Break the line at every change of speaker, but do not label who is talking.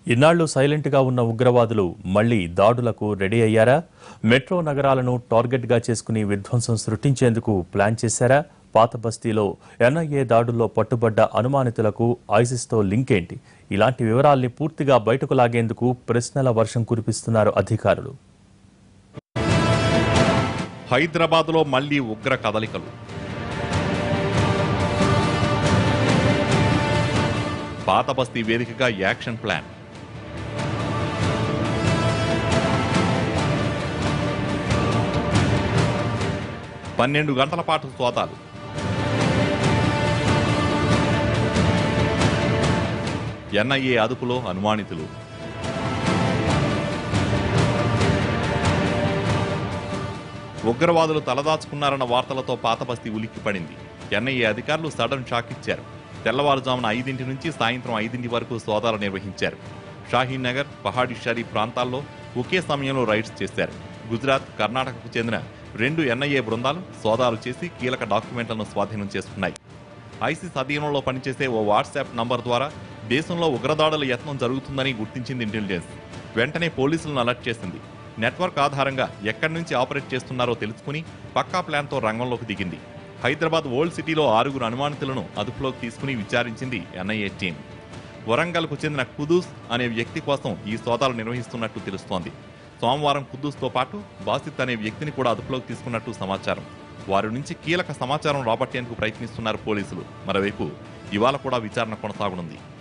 ఇన్నాళ్లు సైలెంట్గా ఉన్న ఉగ్రవాదులు మళ్లీ దాడులకు రెడీ అయ్యారా మెట్రో నగరాలను టార్గెట్గా చేసుకుని విధ్వంసం సృష్టించేందుకు ప్లాన్ చేశారా పాత బస్తీలో ఎన్ఐఏ దాడుల్లో పట్టుబడ్డ అనుమానితులకు ఐసిస్తో లింక్ ఏంటి ఇలాంటి వివరాల్ని పూర్తిగా బయటకు లాగేందుకు ప్రశ్నల వర్షం కురిపిస్తున్నారు అధికారులు
హైదరాబాద్లో మళ్లీ ఉగ్ర కదలికలు పాత బస్తీ వేదికగా యాక్షన్ ప్లాన్ పన్నెండు గంటల పాటు సోదాలు ఎన్ఐఏ అదుపులో అనుమానితులు ఉగ్రవాదులు తలదాచుకున్నారన్న వార్తలతో పాత బస్తీ ఉలిక్కిపడింది ఎన్ఐఏ అధికారులు సడన్ షాక్ ఇచ్చారు తెల్లవారుజామున ఐదింటి నుంచి సాయంత్రం ఐదింటి వరకు సోదాలు నిర్వహించారు షాహీన్ నగర్ పహాడీ షరీఫ్ ప్రాంతాల్లో ఒకే సమయంలో రైడ్స్ చేశారు గుజరాత్ కర్ణాటకకు చెందిన రెండు ఎన్ఐఏ బృందాలు సోదాలు చేసి కీలక డాక్యుమెంట్లను స్వాధీనం చేసుకున్నాయి ఐసిస్ అధీనంలో పనిచేసే ఓ వాట్సాప్ నంబర్ ద్వారా దేశంలో ఉగ్రదాడుల యత్నం జరుగుతుందని గుర్తించింది ఇంటెలిజెన్స్ వెంటనే పోలీసులను అలర్ట్ చేసింది నెట్వర్క్ ఆధారంగా ఎక్కడి నుంచి ఆపరేట్ చేస్తున్నారో తెలుసుకుని పక్కా ప్లాన్తో రంగంలోకి దిగింది హైదరాబాద్ ఓల్డ్ సిటీలో ఆరుగురు అనుమానితులను అదుపులోకి తీసుకుని విచారించింది ఎన్ఐఏ టీం వరంగల్కు చెందిన కుదూస్ అనే వ్యక్తి కోసం ఈ సోదాలు నిర్వహిస్తున్నట్టు తెలుస్తోంది సోమవారం కుద్దూస్తో పాటు బాసిత్ అనే వ్యక్తిని కూడా అదుపులోకి తీసుకున్నట్టు సమాచారం వారి నుంచి కీలక సమాచారం రాబట్టేందుకు ప్రయత్నిస్తున్నారు పోలీసులు మరోవైపు ఇవాళ కూడా విచారణ కొనసాగనుంది